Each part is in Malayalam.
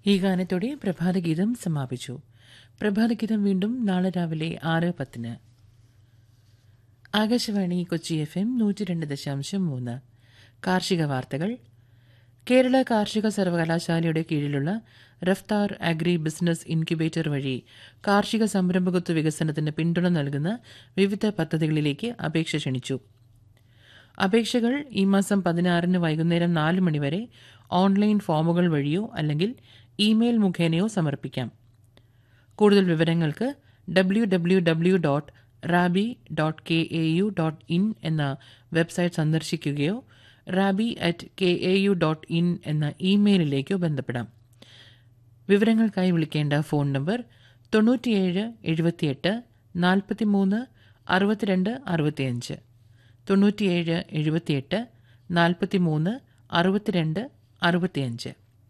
ഈ ഗാനത്തോടെ പ്രഭാതഗീതം സമാപിച്ചു പ്രഭാതഗീതം വീണ്ടും നാളെ രാവിലെ ആറ് പത്തിന് ആകാശവാണി കൊച്ചി എഫ് എം നൂറ്റി രണ്ട് ദശാംശം മൂന്ന് കാർഷിക വാർത്തകൾ കേരള കാർഷിക സർവകലാശാലയുടെ കീഴിലുള്ള റഫ്താർ അഗ്രി ബിസിനസ് ഇൻക്യുബേറ്റർ വഴി കാർഷിക സംരംഭകത്വ വികസനത്തിന് പിന്തുണ നൽകുന്ന വിവിധ പദ്ധതികളിലേക്ക് അപേക്ഷ ക്ഷണിച്ചു അപേക്ഷകൾ ഈ മാസം പതിനാറിന് വൈകുന്നേരം നാല് മണിവരെ ഓൺലൈൻ ഫോമുകൾ വഴിയോ അല്ലെങ്കിൽ ഇമെയിൽ മുഖേനയോ സമർപ്പിക്കാം കൂടുതൽ വിവരങ്ങൾക്ക് W W W dot Rabi dot K A U dot in എന്ന വെബ്സൈറ്റ് സന്ദർശിക്കുകയോ Rabi at K A U dot in എന്ന ഇമെയിലിലേക്കോ ബന്ധപ്പെടാം വിവരങ്ങൾക്കായി വിളിക്കേണ്ട ഫോൺ നമ്പർ തൊണ്ണൂറ്റിയേഴ് എഴുപത്തിയെട്ട് നാൽപ്പത്തിമൂന്ന് അറുപത്തിരണ്ട് അറുപത്തിയഞ്ച് തൊണ്ണൂറ്റിയേഴ് എഴുപത്തിയെട്ട് നാൽപ്പത്തിമൂന്ന് അറുപത്തിരണ്ട് അറുപത്തിയഞ്ച്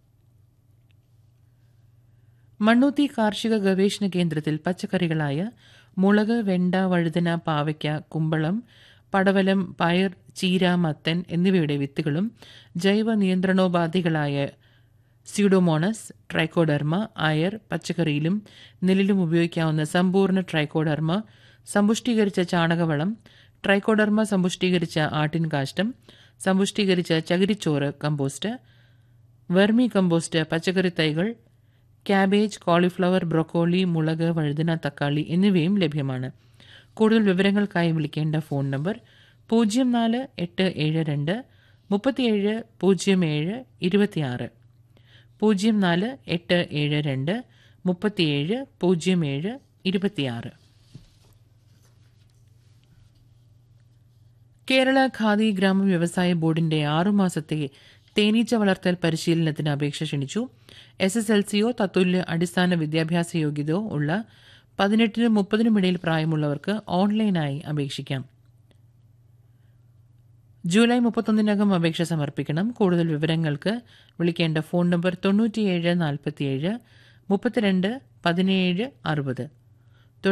മണ്ണൂത്തി കാർഷിക ഗവേഷണ കേന്ദ്രത്തിൽ പച്ചക്കറികളായ മുളക് വെണ്ട വഴുതന പാവയ്ക്ക കുമ്പളം പടവലം പയർ ചീര മത്തൻ എന്നിവയുടെ വിത്തുകളും ജൈവ നിയന്ത്രണോപാധികളായ സ്യൂഡോമോണസ് ട്രൈക്കോഡർമ അയർ പച്ചക്കറിയിലും നെല്ലിലും ഉപയോഗിക്കാവുന്ന സമ്പൂർണ്ണ ട്രൈക്കോഡർമ സമ്പുഷ്ടീകരിച്ച ചാണകവളം ട്രൈക്കോഡർമ സമ്പുഷ്ടീകരിച്ച ആട്ടിൻ കാഷ്ടം സമ്പുഷ്ടീകരിച്ച ചകിരിച്ചോറ് കമ്പോസ്റ്റ് വെർമി കമ്പോസ്റ്റ് പച്ചക്കറി തൈകൾ ക്യാബേജ് കോളിഫ്ലവർ ബ്രൊക്കോളി മുളക് വഴുതന തക്കാളി എന്നിവയും ലഭ്യമാണ് കൂടുതൽ വിവരങ്ങൾക്കായി വിളിക്കേണ്ട ഫോൺ നമ്പർ പൂജ്യം നാല് എട്ട് ഏഴ് രണ്ട് മുപ്പത്തിയേഴ് പൂജ്യം ഏഴ് ഇരുപത്തിയാറ് പൂജ്യം നാല് എട്ട് ഏഴ് രണ്ട് മുപ്പത്തിയേഴ് പൂജ്യം ഏഴ് ഇരുപത്തിയാറ് കേരള ഖാദി ഗ്രാമ വ്യവസായ ബോർഡിന്റെ ആറുമാസത്തെ തേനീച്ച വളർത്തൽ പരിശീലനത്തിന് അപേക്ഷ ക്ഷണിച്ചു എസ് എസ് എൽ സിയോ തത്തുല്യ അടിസ്ഥാന വിദ്യാഭ്യാസ യോഗ്യതയോ ഉള്ള പതിനെട്ടിനും മുപ്പതിനും ഇടയിൽ പ്രായമുള്ളവർക്ക് ഓൺലൈനായി അപേക്ഷിക്കാം ജൂലൈ മുപ്പത്തൊന്നിനകം അപേക്ഷ സമർപ്പിക്കണം കൂടുതൽ വിവരങ്ങൾക്ക് വിളിക്കേണ്ട ഫോൺ നമ്പർ തൊണ്ണൂറ്റിയേഴ് നാൽപ്പത്തിയേഴ് മുപ്പത്തിരണ്ട് പതിനേഴ് അറുപത്